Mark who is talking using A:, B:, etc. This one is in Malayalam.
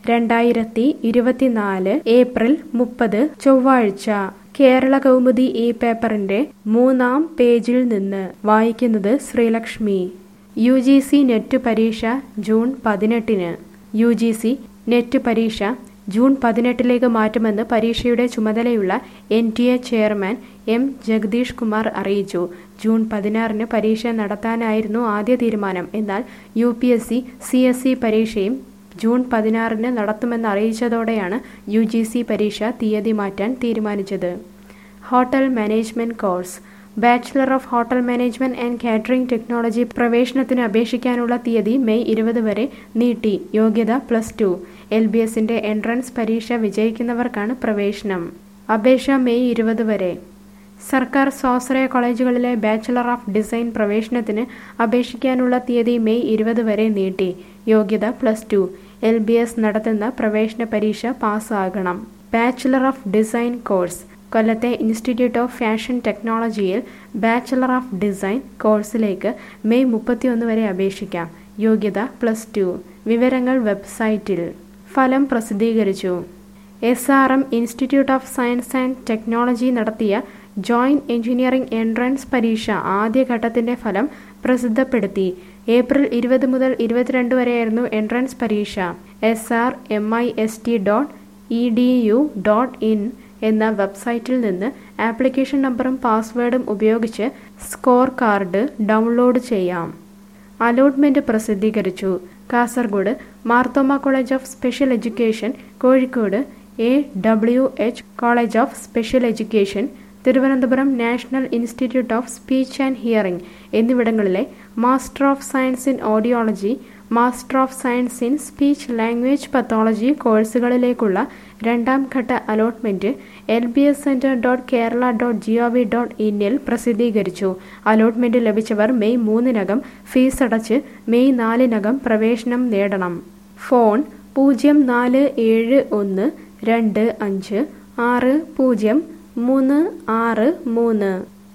A: രണ്ടായിരത്തി ഇരുപത്തിനാല് ഏപ്രിൽ മുപ്പത് ചൊവ്വാഴ്ച കേരള കൗമുദി ഈ പേപ്പറിന്റെ മൂന്നാം പേജിൽ നിന്ന് വായിക്കുന്നത് Sreelakshmi U G C net പരീക്ഷ ജൂൺ പതിനെട്ടിന് യു ജി സി നെറ്റ് പരീക്ഷ ജൂൺ പതിനെട്ടിലേക്ക് മാറ്റുമെന്ന് പരീക്ഷയുടെ ചുമതലയുള്ള N T A chairman M Jagadesh Kumar അറിയിച്ചു ജൂൺ പതിനാറിന് പരീക്ഷ നടത്താനായിരുന്നു ആദ്യ തീരുമാനം എന്നാൽ U P S C C S C പരീക്ഷയും ജൂൺ പതിനാറിന് നടത്തുമെന്ന് അറിയിച്ചതോടെയാണ് യു ജി സി പരീക്ഷ തീയതി മാറ്റാൻ തീരുമാനിച്ചത് hotel management course bachelor of hotel management and catering technology പ്രവേശനത്തിന് അപേക്ഷിക്കാനുള്ള തീയതി മെയ് ഇരുപത് വരെ നീട്ടി യോഗ്യത പ്ലസ് ടു എൽ ബി എസിന്റെ എൻട്രൻസ് പരീക്ഷ വിജയിക്കുന്നവർക്കാണ് പ്രവേശനം അപേക്ഷ മെയ് ഇരുപത് വരെ സർക്കാർ സ്വാശ്രയ കോളേജുകളിലെ ബാച്ചിലർ ഓഫ് ഡിസൈൻ പ്രവേശനത്തിന് അപേക്ഷിക്കാനുള്ള തീയതി മെയ് ഇരുപത് വരെ നീട്ടി യോഗ്യത plus two L B S നടത്തുന്ന പ്രവേശന പരീക്ഷ പാസ്സാകണം ബാച്ചിലർ ഓഫ് ഡിസൈൻ കോഴ്സ് കൊല്ലത്തെ ഇൻസ്റ്റിറ്റ്യൂട്ട് ഓഫ് ഫാഷൻ ടെക്നോളജിയിൽ ബാച്ചിലർ ഓഫ് ഡിസൈൻ കോഴ്സിലേക്ക് മെയ് മുപ്പത്തിയൊന്ന് വരെ അപേക്ഷിക്കാം യോഗ്യത പ്ലസ് ടു വിവരങ്ങൾ വെബ്സൈറ്റിൽ ഫലം പ്രസിദ്ധീകരിച്ചു S R M institute of science and technology നടത്തിയ ജോയിന്റ് എഞ്ചിനീയറിംഗ് എൻട്രൻസ് പരീക്ഷ ആദ്യഘട്ടത്തിന്റെ ഫലം പ്രസിദ്ധപ്പെടുത്തി ഏപ്രിൽ ഇരുപത് മുതൽ ഇരുപത്തിരണ്ട് വരെയായിരുന്നു എൻട്രൻസ് പരീക്ഷ S R M I S T dot E D U dot in എന്ന വെബ്സൈറ്റിൽ നിന്ന് ആപ്ലിക്കേഷൻ നമ്പറും പാസ്വേഡും ഉപയോഗിച്ച് സ്കോർ കാർഡ് ഡൗൺലോഡ് ചെയ്യാം അലോട്ട്മെന്റ് പ്രസിദ്ധീകരിച്ചു Kasaragod Marthoma college of special education Kozhikode A W H college of special education Thiruvananthapuram national institute of speech and hearing എന്നിവിടങ്ങളിലെ master of science in audiology master of science in speech language pathology കോഴ്സുകളിലേക്കുള്ള രണ്ടാം ഘട്ട allotment L B S centre dot Kerala dot G O V dot ഇന്നിൽ പ്രസിദ്ധീകരിച്ചു അലോട്ട്മെന്റ് ലഭിച്ചവർ മെയ് മൂന്നിനകം ഫീസ് അടച്ച് മെയ് നാലിനകം പ്രവേശനം നേടണം ഫോൺ പൂജ്യം നാല് ഏഴ് ഒന്ന് രണ്ട് അഞ്ച് ആറ് പൂജ്യം മൂന്ന് ആറ് മൂന്ന്